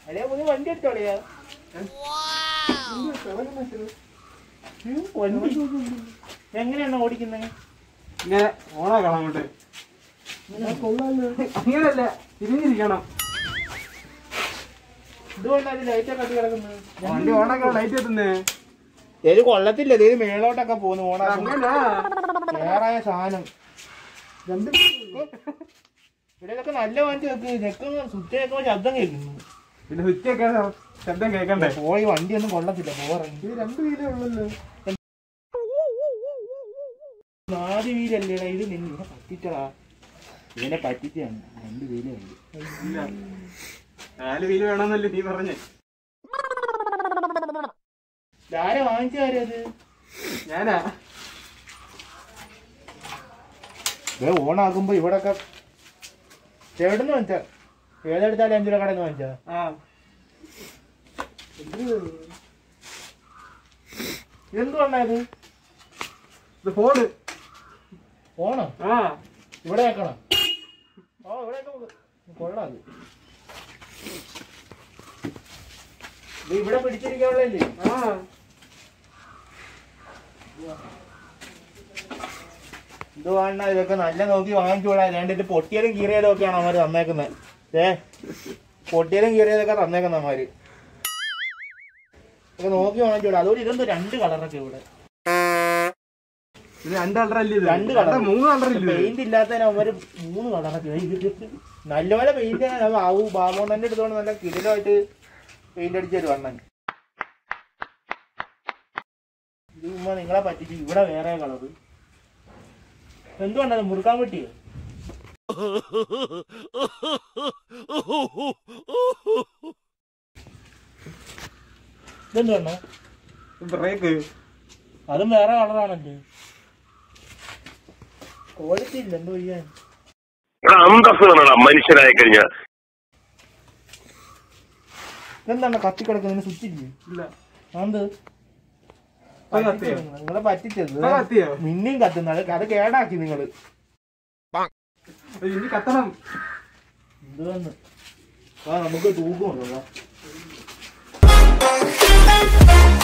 അല്ലേ പുതിയ വണ്ടി എടുത്തോളിയാ വണ്ടി എങ്ങനെയാണ് ഓടിക്കുന്നത് ഇങ്ങനെ ഓണാക്കണം അങ്ങോട്ട് അങ്ങനല്ല തിരിഞ്ഞിരിക്കണം ഇതുകൊണ്ട് അത് ലൈറ്റ് ഒക്കെ കിടക്കുന്നത് വണ്ടി ഓണാക്കാൻ ലൈറ്റ് എത്തുന്നേ ഇത് കൊള്ളത്തില്ല ഇത് മേളോട്ടൊക്കെ പോകുന്നു ഓണാക്കുമ്പോ അങ്ങനല്ല വേറായ സാധനം രണ്ട് ഇവിടെ ഇതൊക്കെ നല്ല വണ്ടി വെക്ക് നെക്കുന്ന സ്വിച്ച് വെക്കുമ്പോ ശബ്ദം കേൾക്കുന്നു പിന്നെ സ്വിച്ചൊക്കെ ശബ്ദം കേൾക്കണ്ടേ പോയി വണ്ടി ഒന്നും കൊള്ളത്തില്ല പോറങ്ങി ഇത് രണ്ട് വീലേ ഉള്ളല്ലോ നാല് വീലല്ലേടാ ഇത് നിന്ന് ഇവനെ പറ്റിച്ചടാ ഇവനെ പറ്റിച്ചാണ് രണ്ട് വീലുണ്ട് ഇല്ല നാല് വീല് വേണമെന്നല്ലേ നീ പറഞ്ഞേ ആരെ വാങ്ങിച്ചു കാര്യം അത് ഞാനാ ഇത് ഓണാക്കുമ്പോ ഇവിടൊക്കെ എവിടുന്ന് വാങ്ങിച്ചാ ഏതെടുത്താലും അഞ്ചു രൂപ കടയിൽ നിന്ന് വാങ്ങിച്ചാ ആ എന്തുകൊണ്ടാ ഇത് ഇത് ഫോണ് ഓണോ ആ ഇവിടെ വെക്കണം ഓ ഇവിടെ കൊള്ളാം അത് ഇത് ഇവിടെ പിടിച്ചിരിക്കാനുള്ളല്ലേ ആ ഇത് വേണ്ട ഇതൊക്കെ നല്ല നോക്കി വാങ്ങിച്ചോളാം അല്ലാണ്ട് ഇത് പൊട്ടിയലും കീറിയാലും ഒക്കെയാണ് അവന്മാര് തന്നേക്കുന്നത് ഏ പൊട്ടിയലും കീറിയതൊക്കെ തന്നേക്കുന്ന അവന്മാര് ഇതൊക്കെ നോക്കി വാങ്ങിച്ചോളാം അതുകൊണ്ട് ഇതെന്തോ രണ്ട് കളറൊക്കെ ഇവിടെ ഇത് രണ്ട് കളറല്ലേ ഇത് രണ്ട് colour. അല്ല, മൂന്ന് കളറില്ലേ പെയിന്റ് ഇല്ലാത്തതിന് അവന്മാര് മൂന്ന് കളറൊക്കെ ഇത് നല്ലപോലെ പെയിന്റ് ബാബു ബാബുണ്ണന്റെ അടുത്തോണ്ട് നല്ല കിടിലമായിട്ട് പെയിന്റ് അടിച്ച ഒരു വണ്ണൻ ഇത് ഉമ്മ നിങ്ങളെ പറ്റിച്ച് ഇവിടെ വേറെ കളറ് എന്തുകൊണ്ടത് മുറുക്കാൻ പറ്റിയോ ഇതെന്തുകൊണ്ടാ ബ്രേക്ക് അതും വേറെ കളറാണല്ലേ ക്വാളിറ്റി ഇല്ല എന്തോ ചെയ്യാൻ എടാ അന്തസ് വേണടാ മനുഷ്യനായി കഴിഞ്ഞാൽ എന്താണ് കത്തി കിടക്കുന്നതിന് സ്വിച്ച് ഇല്ലേ ഇല്ല അത് അത് കത്തിയോ? നിങ്ങളെ പറ്റിച്ചത് ഇപ്പൊ കത്തിയോ മിന്നിയും കത്തുന്നത് അത് കേടാക്കി നിങ്ങള് ഇനി കത്തണം ഇത് വന്ന് ആ നമുക്ക് തൂക്കമുണ്ടോ